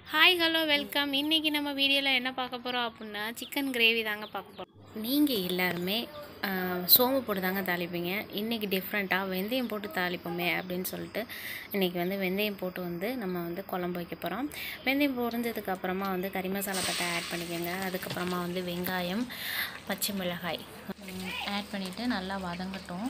hi hello welcome இன்றைக்கி நம்ம வீடியோவில் என்ன பார்க்க போகிறோம் அப்படின்னா சிக்கன் கிரேவி தாங்க பார்க்க போகிறோம் நீங்கள் எல்லாருமே ஆஹ், சோம்பு போட்டு தாங்க தாளிப்பீங்க இன்றைக்கி டிஃப்ரெண்ட்டாக வெந்தயம் போட்டு தாளிப்போமே அப்படின்னு சொல்லிட்டு இன்றைக்கி வந்து வெந்தயம் போட்டு வந்து நம்ம வந்து குழம்பு வைக்க போகிறோம் வெந்தயம் பொரிஞ்சதுக்கு அப்புறமா வந்து கறி மசாலா பட்டை ஆட் பண்ணிக்கோங்க அதுக்கப்புறமா வந்து வெங்காயம் பச்சை மிளகாய் ஆட் பண்ணிவிட்டு நல்லா வதங்கட்டும்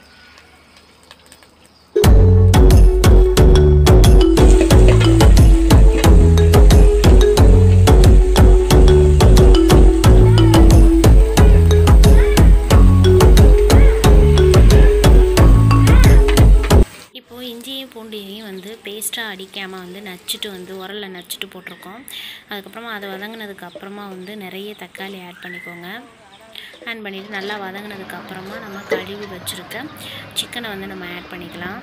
இப்போது இஞ்சியும் பூண்டையும் வந்து பேஸ்ட்டாக அடிக்காமல் வந்து நச்சுட்டு வந்து உரலில் நச்சுட்டு போட்டிருக்கோம் அதுக்கப்புறமா அதை வதங்கினதுக்கு அப்புறமா வந்து நிறைய தக்காளி ஆட் பண்ணிக்கோங்க ஆட் பண்ணிவிட்டு நல்லா வதங்கினதுக்கு அப்புறமா நம்ம கழுவி வச்சுருக்க சிக்கனை வந்து நம்ம ஆட் பண்ணிக்கலாம்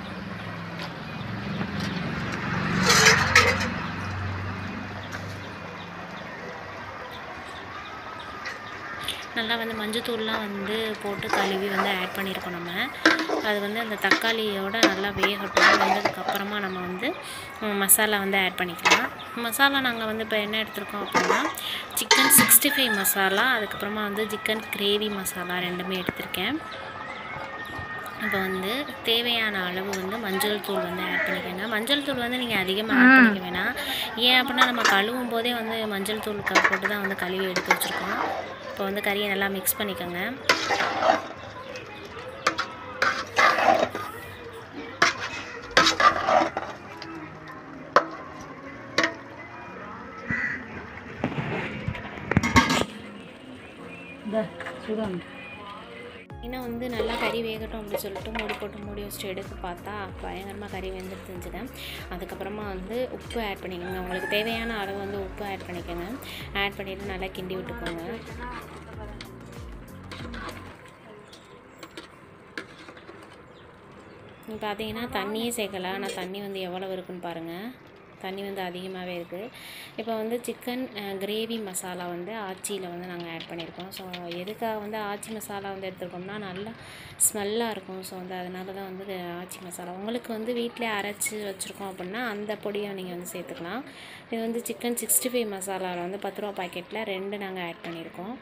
நல்லா வந்து மஞ்சத்தூள்லாம் வந்து போட்டு கழுவி வந்து ஆட் பண்ணியிருக்கோம் நம்ம அது வந்து அந்த தக்காளியோட நல்லா வேகட்டும் வெந்ததுக்கு அப்புறமா நம்ம வந்து ம், மசாலா வந்து ஆட் பண்ணிக்கலாம் மசாலா நாங்கள் வந்து இப்போ என்ன எடுத்திருக்கோம் அப்படின்னா சிக்கன் சிக்ஸ்டி ஃபைவ் மசாலா அதுக்கப்புறமா வந்து சிக்கன் கிரேவி மசாலா ரெண்டுமே எடுத்திருக்கேன் இப்போ வந்து தேவையான அளவு வந்து மஞ்சள் தூள் வந்து ஆட் பண்ணிக்கோங்க மஞ்சள் தூள் வந்து நீங்கள் அதிகமாக ஆட் பண்ணிக்க வேணாம் ஏன் அப்படின்னா நம்ம கழுவும் போதே வந்து மஞ்சள் தூள் க- போட்டு தான் வந்து கழுவி எடுத்து வச்சுருக்கோம் இப்போ வந்து கறியை நல்லா மிக்ஸ் பண்ணிக்கோங்க இன்னும் வந்து நல்லா கறி வேகட்டும் அப்படின்னு சொல்லிட்டு மூடி போட்டு மூடி வச்சுட்டு எடுத்து பார்த்தா பயங்கரமாக கறி வெந்துட்டு இருந்துச்சுங்க அதுக்கப்புறமா வந்து உப்பு ஆட் பண்ணிக்கோங்க உங்களுக்கு தேவையான அளவு வந்து உப்பு ஆட் பண்ணிக்கோங்க ஆட் பண்ணிவிட்டு நல்லா கிண்டி விட்டுக்கோங்க நீ பார்த்தீங்கன்னா தண்ணியே சேர்க்கல ஆனால் தண்ணி வந்து எவ்வளவு இருக்குன்னு பாருங்கள் தண்ணி வந்து அதிகமாகவே இருக்குது இப்போ வந்து சிக்கன் கிரேவி மசாலா வந்து ஆச்சியில் வந்து நாங்கள் ஆட் பண்ணியிருக்கோம் ஸோ எதுக்காக வந்து ஆச்சி மசாலா வந்து எடுத்துருக்கோம்னா நல்லா ஸ்மெல்லாக இருக்கும் ஸோ வந்து அதனால தான் வந்து இது ஆச்சி மசாலா உங்களுக்கு வந்து வீட்டிலே அரைச்சி வச்சுருக்கோம் அப்படின்னா அந்த பொடியை நீங்கள் வந்து சேர்த்துக்கலாம் இது வந்து சிக்கன் சிக்ஸ்டி ஃபைவ் மசாலாவில் வந்து பத்து ரூபா பாக்கெட்டில் ரெண்டு நாங்கள் ஆட் பண்ணியிருக்கோம்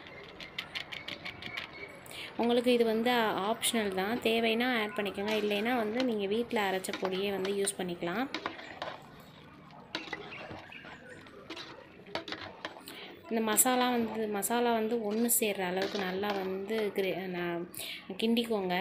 உங்களுக்கு இது வந்து ஆப்ஷனல் தான் தேவைன்னா ஆட் பண்ணிக்கோங்க இல்லைன்னா வந்து நீங்கள் வீட்டில் அரைச்ச பொடியே வந்து யூஸ் பண்ணிக்கலாம் இந்த மசாலா வந்து மசாலா வந்து ஒன்று சேர்ற அளவுக்கு நல்லா வந்து கிரே நான் கிண்டிக்கோங்க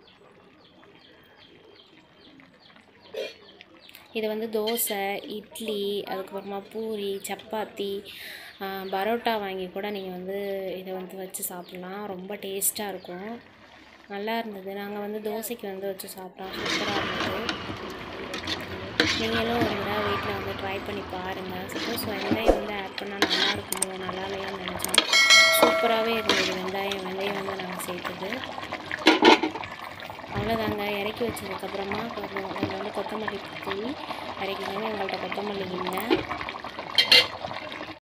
இது வந்து தோசை இட்லி அதுக்கப்புறமா பூரி சப்பாத்தி ஆ, பரோட்டா வாங்கி கூட நீங்கள் வந்து இதை வந்து வச்சு சாப்பிட்லாம் ரொம்ப டேஸ்ட்டாக இருக்கும் நல்லா இருந்தது நாங்கள் வந்து தோசைக்கு வந்து வச்சு சாப்பிட்டோம் சூப்பராக இருந்தது நீங்களும் ஒரு தடவை வீட்டில் வந்து ட்ரை பண்ணி பாருங்கள் சப்போஸ் வெந்தயம் வந்து ஆட் பண்ணால் நல்லா இருக்குமோ நல்லா இல்லையான்னு நினச்சோம் சூப்பராகவே இருந்தது வெங்காயம் வெந்தயம் வந்து நாங்கள் சேர்த்தது அவ்வளோதாங்க இறக்கி வச்சதுக்கப்புறமா கொஞ்சம் கொஞ்சம் வந்து கொத்தமல்லி தூவி இறக்கிக்கோங்க எங்கள்கிட்ட கொத்தமல்லி இல்லை